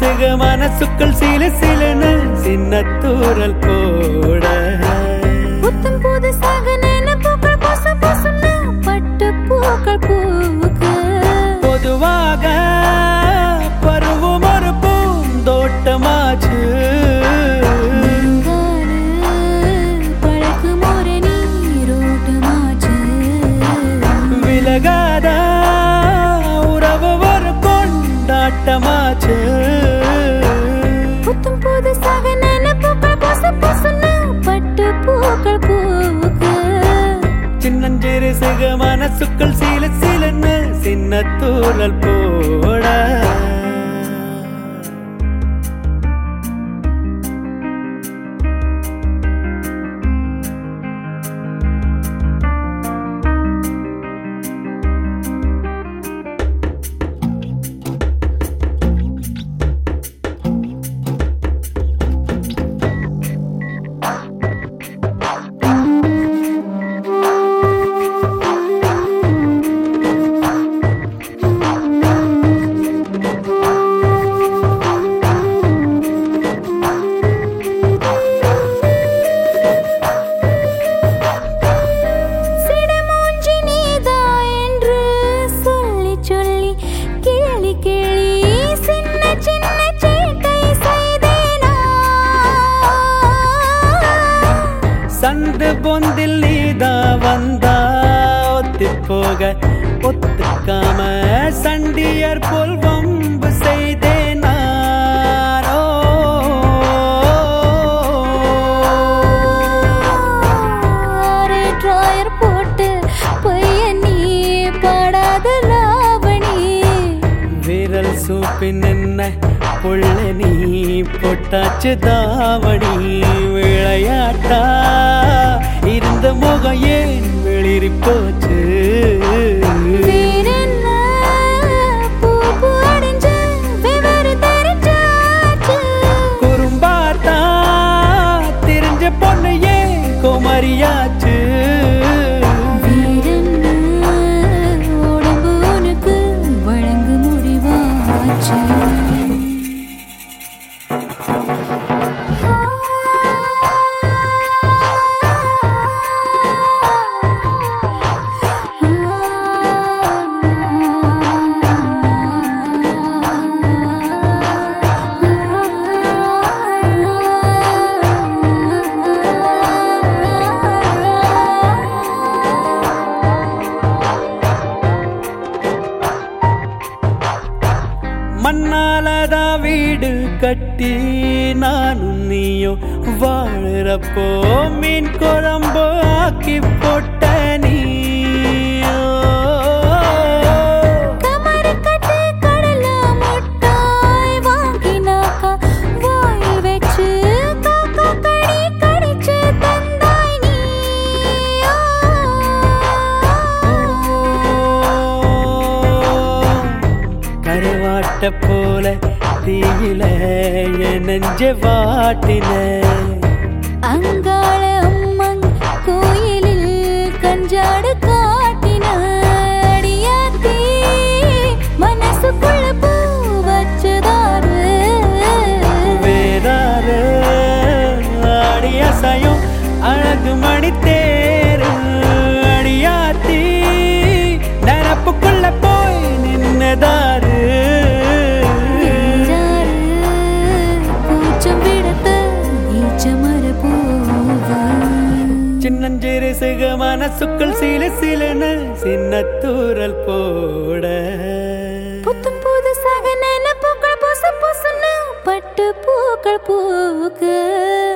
சிறுசுக மனசுக்குள் சில சிலன்னு சின்ன தூரல் போட புத்தம் புதுசாக நினைப்புகள் பொசு பொசுன்னு பட்டு பூக்கள் பூக்கு பொதுவாக பருவம் ஒரு பூந்தோட்டமாச்சு நெடுங்கால பழக்கும் ஒரு நீரோட்டமாச்சு. விலகாத உறவு ஒரு கொண்டாட்டமாச்சு புத்தம் புதுசாக நினைப்புகள் பொசு பொசுன்னு பட்டு பூக்கள் பூக்கு சின்னஞ்சிறு சிக மனசுக்குள் சில சிலன்னு சின்ன தூரல் போட சிடுமூஞ்சி நீதா என்று சொல்லி சொல்லி கேலி கேலி சின்ன சின்ன சேட்டை செய்தேனா சந்து பொந்தில் நீதா வந்தா ஒத்தி போக ஒத்துக்காம சண்டியர் போல் வம்பு செய்தேன் நானோ ஆறு டிராயர் போட்டு பையன் நீ பாடாத லாவணி விரல் சூப்பின் என்ன புள்ள நீ பொட்டாச்சு தாவணி விளையாட்டா இருந்த முகம் ஏன் வெளிரி போச்சு வேறென்ன பூ பூ அடைஞ்ச விவரம் தெரிஞ்சாச்சு குறும்பாத்தா தெரிஞ்ச பொண்ணு ஏன் குமரியாச்சு வேறென்ன உடம்பு உனக்கு வழங்கு முடிவாச்சு மண்ணாலதா வீடு கட்டி நானும் நீயும் வாழறப்போ மீன் குழம்பு ஆக்கி போட்ட நீயோ கமரு கட்டு கடல முட்டாய் வாங்கினாக்கா வாயில் வச்சு காக்கா கடி கடிச்சு தந்தாய் நீயோ. கருவாட்ட போல தீயில என் நெஞ்ச வாட்டின அங்காள அம்மன் கோயிலில் கஞ்சாடு காட்டின அடியாத்தி மனசுக்குள்ள பூ வச்சதாரு வேறாறு ஆடி அசையும் அழகு மணி தேரு அடியாத்தி நினப்புக்குள்ள போய் நின்னதாரு நீராறு பூச்சம் விடத்த நீச்சமர பூவா சின்னஞ்சிறு சிக மனசுக்குள் சில சிலன சின்ன தூரல் போட புத்தம் புதுசாக நினைப்புகள் பொசு பொசுன்னு பட்டு பூக்கள் பூக்கு